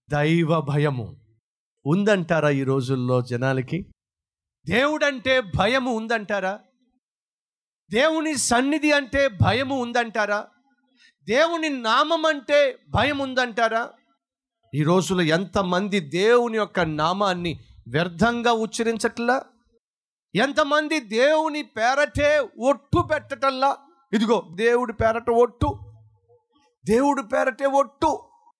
దైవ భయము ఉందంటారా ఈ రోజుల్లో జనాలకి దేవుడంటే భయము ఉందంటారా దేవుని సన్నిధి అంటే భయము ఉందంటారా దేవుని నామం అంటే భయం ఉందంటారా ఈ రోజులో ఎంతమంది దేవుని యొక్క నామాన్ని వ్యర్థంగా ఉచ్చరించట్లా ఎంతమంది దేవుని పేరటే ఒట్టు పెట్టటల్లా ఇదిగో దేవుడి పేరట ఒట్టు దేవుడి పేరటే ఒట్టు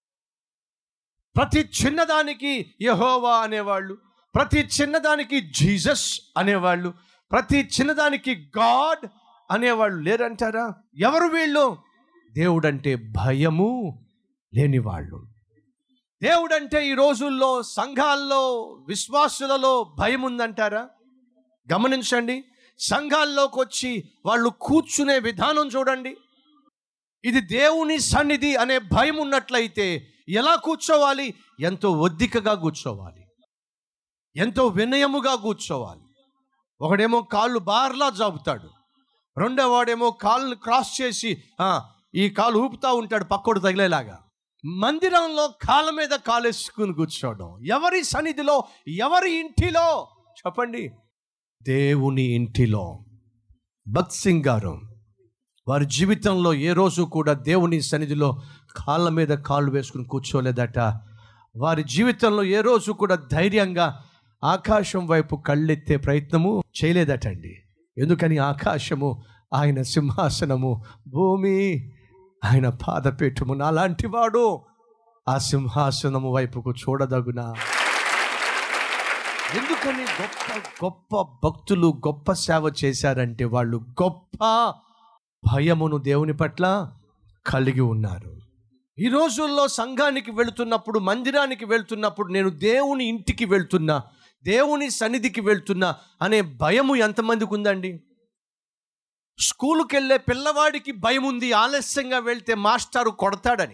ప్రతి చిన్నదానికి యహోవా అనేవాళ్ళు ప్రతి చిన్నదానికి జీసస్ అనేవాళ్ళు ప్రతి చిన్నదానికి గాడ్ అనేవాళ్ళు లేరంటారా ఎవరు వీళ్ళు దేవుడంటే భయము లేనివాళ్ళు దేవుడంటే ఈ రోజుల్లో సంఘాల్లో విశ్వాసులలో భయం ఉందంటారా గమనించండి సంఘాల్లోకి వచ్చి వాళ్ళు కూర్చునే విధానం చూడండి ఇది దేవుని సన్నిధి అనే భయం ఉన్నట్లయితే ఎలా కూర్చోవాలి ఎంతో ఒద్దికగా కూర్చోవాలి ఎంతో వినయముగా కూర్చోవాలి ఒకడేమో కాళ్ళు బార్లా జాపుతాడు రెండో వాడేమో కాళ్ళను క్రాస్ చేసి "ఆ, ఈ కాలు ఊపుతా ఉంటాడు పక్కోడు తగిలేలాగా మందిరంలో కాళ్ళ మీద కాలేసుకుని కూర్చోవడం ఎవరి సన్నిధిలో ఎవరి ఇంటిలో చెప్పండి దేవుని ఇంటిలో భక్త్ సింగ్ గారు వారి జీవితంలో ఏ రోజు కూడా దేవుని సన్నిధిలో కాళ్ళ మీద కాళ్ళు వేసుకుని కూర్చోలేదట వారి జీవితంలో ఏ రోజు కూడా ధైర్యంగా ఆకాశం వైపు కళ్ళెత్తే ప్రయత్నము చేయలేదటండి ఎందుకని ఆకాశము ఆయన సింహాసనము భూమి ఆయన పాదపీఠము నాలాంటి వాడు ఆ సింహాసనము వైపుకు చూడదగునా ఎందుకని గొప్ప గొప్ప భక్తులు గొప్ప సేవ చేశారంటే వాళ్ళు గొప్ప భయమును దేవుని పట్ల కలిగి ఉన్నారు ఈ రోజుల్లో సంఘానికి వెళుతున్నప్పుడు మందిరానికి వెళ్తున్నప్పుడు నేను దేవుని ఇంటికి వెళ్తున్నా దేవుని సన్నిధికి వెళ్తున్నా అనే భయము ఎంతమందికి ఉందండి స్కూలుకి వెళ్ళే పిల్లవాడికి భయం ఉంది ఆలస్యంగా వెళ్తే మాస్టారు కొడతాడని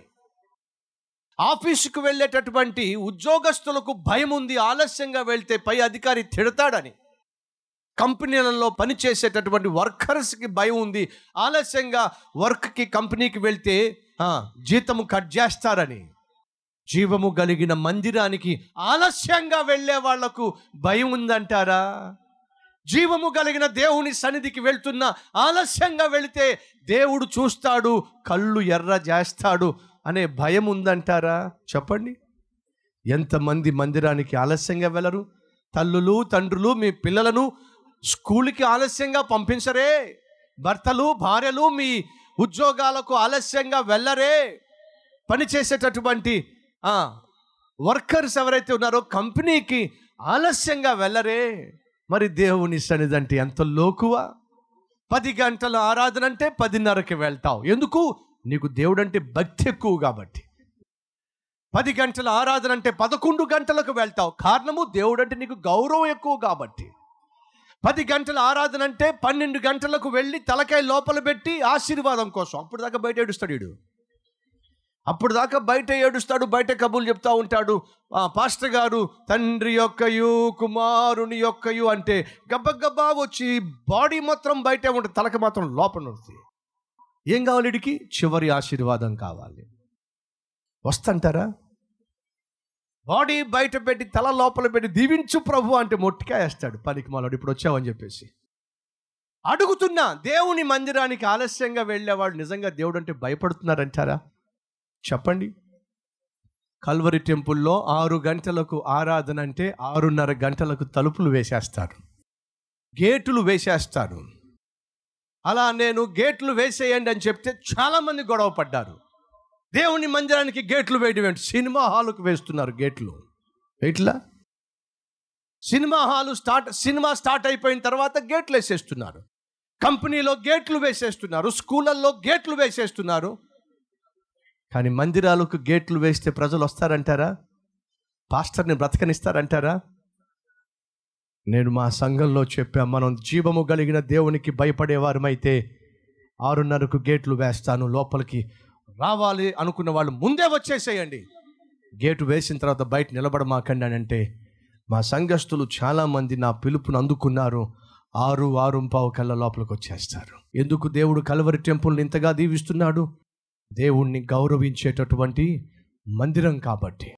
ఆఫీసుకు వెళ్ళేటటువంటి ఉద్యోగస్తులకు భయం ఉంది ఆలస్యంగా వెళ్తే పై అధికారి తిడతాడని కంపెనీలలో పనిచేసేటటువంటి వర్కర్స్కి భయం ఉంది ఆలస్యంగా వర్క్కి కంపెనీకి వెళ్తే ఆ, జీతము కట్ చేస్తారని జీవము కలిగిన మందిరానికి ఆలస్యంగా వెళ్ళే వాళ్లకు భయం ఉందంటారా జీవము కలిగిన దేవుని సన్నిధికి వెళ్తున్న ఆలస్యంగా వెళితే దేవుడు చూస్తాడు కళ్ళు ఎర్ర చేస్తాడు అనే భయం ఉందంటారా చెప్పండి ఎంతమంది మందిరానికి ఆలస్యంగా వెళ్ళరు తల్లులు తండ్రులు మీ పిల్లలను స్కూల్కి ఆలస్యంగా పంపించరే భర్తలు భార్యలు మీ ఉద్యోగాలకు ఆలస్యంగా వెళ్ళరే పని చేసేటటువంటి వర్కర్స్ ఎవరైతే ఉన్నారో కంపెనీకి ఆలస్యంగా వెళ్ళరే మరి దేవుని సన్నిధి అంటే ఎంత లోకువా పది గంటల ఆరాధన అంటే పదిన్నరకి వెళ్తావు ఎందుకు నీకు దేవుడు అంటే భక్తి ఎక్కువ కాబట్టి పది గంటల ఆరాధన అంటే పదకొండు గంటలకు వెళ్తావు కారణము దేవుడు అంటే నీకు గౌరవం ఎక్కువ కాబట్టి పది గంటల ఆరాధన అంటే పన్నెండు గంటలకు వెళ్ళి తలకాయ లోపల పెట్టి ఆశీర్వాదం కోసం అప్పుడు దాకా బయట ఏడుస్తాడు వీడు అప్పుడు దాకా బయట ఏడుస్తాడు బయట కబుర్లు చెప్తా ఉంటాడు ఆ పాస్టర్ గారు తండ్రి యొక్కయు కుమారుని యొక్కయు అంటే గబ్బగబ్బా వచ్చి బాడీ మాత్రం బయటే ఉంటుంది తలక మాత్రం లోపల ఉంటుంది ఏం కావాలి వీడికి చివరి ఆశీర్వాదం కావాలి వస్తంటారా బాడీ బయట పెట్టి తల లోపల పెట్టి దీవించు ప్రభు అంటే మొట్టికాయ వేస్తాడు పనికి మాలాడు ఇప్పుడు వచ్చావని చెప్పేసి అడుగుతున్నా దేవుని మందిరానికి ఆలస్యంగా వెళ్ళేవాడు నిజంగా దేవుడు అంటే భయపడుతున్నారంటారా చెప్పండి కల్వరి టెంపుల్లో ఆరు గంటలకు ఆరాధన అంటే ఆరున్నర గంటలకు తలుపులు వేసేస్తారు గేటులు వేసేస్తారు అలా నేను గేట్లు వేసేయండి అని చెప్తే చాలామంది గొడవ పడ్డారు దేవుని మందిరానికి గేట్లు వేయడం ఏంటి సినిమా హాలుకు వేస్తున్నారు గేట్లు ఎట్లా cinema hall start cinema start అయిపోయిన తర్వాత గేట్లు వేసేస్తున్నారు కంపెనీలో గేట్లు వేసేస్తున్నారు స్కూళ్ళల్లో గేట్లు వేసేస్తున్నారు కానీ మందిరాలకు గేట్లు వేస్తే ప్రజలు వస్తారంటారా పాస్టర్ని బ్రతకనిస్తారంటారా నేను మా సంఘంలో చెప్పా మనం జీవము కలిగిన దేవునికి భయపడేవారమైతే ఆరున్నరకు గేట్లు వేస్తాను లోపలికి రావాలి అనుకున్న వాళ్ళు ముందే వచ్చేసేయండి గేటు వేసిన తర్వాత బయట నిలబడమాకండి అని అంటే మా సంఘస్థులు చాలామంది నా పిలుపును అందుకున్నారు ఆరు ఆరు పావు కల్లా లోపలికి వచ్చేస్తారు ఎందుకు దేవుడు కలవరి టెంపుల్ని ఇంతగా దీవిస్తున్నాడు దేవుణ్ణి గౌరవించేటటువంటి మందిరం కాబట్టి